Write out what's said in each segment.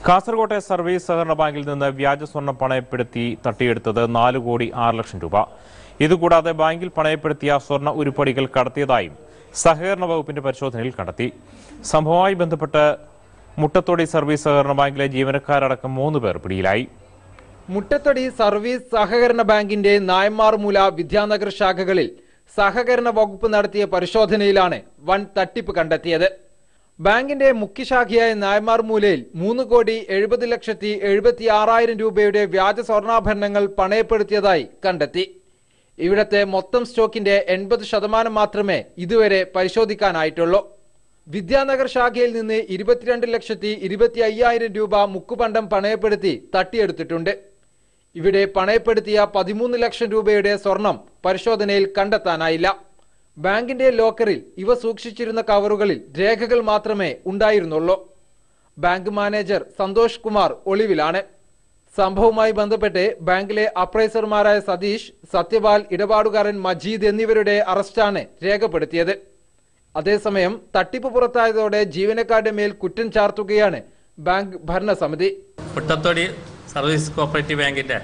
കാസർകോട്ടെ സർവീസ് സഹകരണ ബാങ്കിൽ നിന്ന് വ്യാജ സ്വർണം പണയപ്പെടുത്തി തട്ടിയെടുത്തത് നാല് കോടി ആറ് ലക്ഷം രൂപ ഇതുകൂടാതെ ബാങ്കിൽ പണയപ്പെടുത്തിയ സ്വർണ്ണ ഉരുപ്പടികൾ കടത്തിയതായും സഹകരണ വകുപ്പിന്റെ പരിശോധനയിൽ കണ്ടെത്തി സംഭവവുമായി ബന്ധപ്പെട്ട് മുട്ടത്തൊടി സർവീസ് സഹകരണ ബാങ്കിലെ ജീവനക്കാരടക്കം മൂന്ന് പേർ പിടിയിലായി മുട്ടത്തൊടി സർവീസ് സഹകരണ ബാങ്കിന്റെ നായന്മാർമൂല വിദ്യാനഗർ ശാഖകളിൽ സഹകരണ വകുപ്പ് നടത്തിയ പരിശോധനയിലാണ് വൻ തട്ടിപ്പ് കണ്ടെത്തിയത് ബാങ്കിന്റെ മുഖ്യശാഖയായ നായന്മാർമൂലയിൽ മൂന്ന് കോടി എഴുപത് ലക്ഷത്തി എഴുപത്തി ആറായിരം രൂപയുടെ വ്യാജ സ്വർണ്ണാഭരണങ്ങൾ പണയപ്പെടുത്തിയതായി കണ്ടെത്തി ഇവിടത്തെ മൊത്തം സ്റ്റോക്കിന്റെ എൺപത് ശതമാനം മാത്രമേ ഇതുവരെ പരിശോധിക്കാനായിട്ടുള്ളൂ വിദ്യാനഗർ ശാഖയിൽ നിന്ന് ഇരുപത്തിരണ്ട് ലക്ഷത്തി ഇരുപത്തി അയ്യായിരം രൂപ മുക്കുപണ്ടം പണയപ്പെടുത്തി തട്ടിയെടുത്തിട്ടുണ്ട് ഇവിടെ പണയപ്പെടുത്തിയ പതിമൂന്ന് ലക്ഷം രൂപയുടെ സ്വർണം പരിശോധനയിൽ കണ്ടെത്താനായില്ല ബാങ്കിന്റെ ലോക്കറിൽ ഇവ സൂക്ഷിച്ചിരുന്ന കവറുകളിൽ രേഖകൾ മാത്രമേ ഉണ്ടായിരുന്നുള്ളൂ ബാങ്ക് മാനേജർ സന്തോഷ് കുമാർ ഒളിവിലാണ് സംഭവവുമായി ബന്ധപ്പെട്ട് ബാങ്കിലെ അപ്രൈസർമാരായ സതീഷ് സത്യപാൽ ഇടപാടുകാരൻ മജീദ് എന്നിവരുടെ അറസ്റ്റാണ് രേഖപ്പെടുത്തിയത് അതേസമയം തട്ടിപ്പ് പുറത്തായതോടെ ജീവനക്കാരുടെ മേൽ കുറ്റം ചാർത്തുകയാണ് ബാങ്ക് ഭരണസമിതി മുട്ടത്തൊടി സർവീസ് കോപ്പറേറ്റീവ് ബാങ്കിൻ്റെ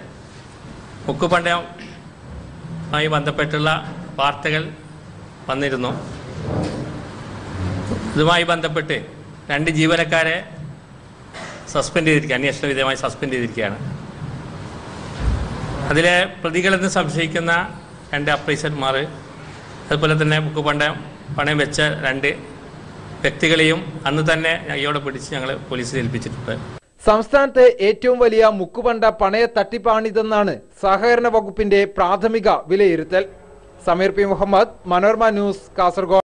മുക്കുപണ്ടയവുമായി ബന്ധപ്പെട്ടുള്ള വാർത്തകൾ വന്നിരുന്നു ഇതുമായി ബന്ധപ്പെട്ട് രണ്ട് ജീവനക്കാരെ സസ്പെൻഡ് ചെയ്തിരിക്കുക അന്വേഷണ വിധേയമായി സസ്പെൻഡ് ചെയ്തിരിക്കുകയാണ് അതിലെ പ്രതികളെന്ന് സംശയിക്കുന്ന രണ്ട് അപ്രൈസർമാർ അതുപോലെ തന്നെ മുക്കുപണ്ടയം പണയം വെച്ച രണ്ട് വ്യക്തികളെയും അന്ന് തന്നെ ഇയോടെ പിടിച്ച് ഞങ്ങൾ പോലീസിൽ ഏൽപ്പിച്ചിട്ടുണ്ട് സംസ്ഥാനത്തെ ഏറ്റവും വലിയ മുക്കുപണ്ട പണയ തട്ടിപ്പാണിതെന്നാണ് സഹകരണ വകുപ്പിന്റെ പ്രാഥമിക വിലയിരുത്തൽ സമീർ പി മുഹമ്മദ് മനോരമ ന്യൂസ് കാസർഗോഡ്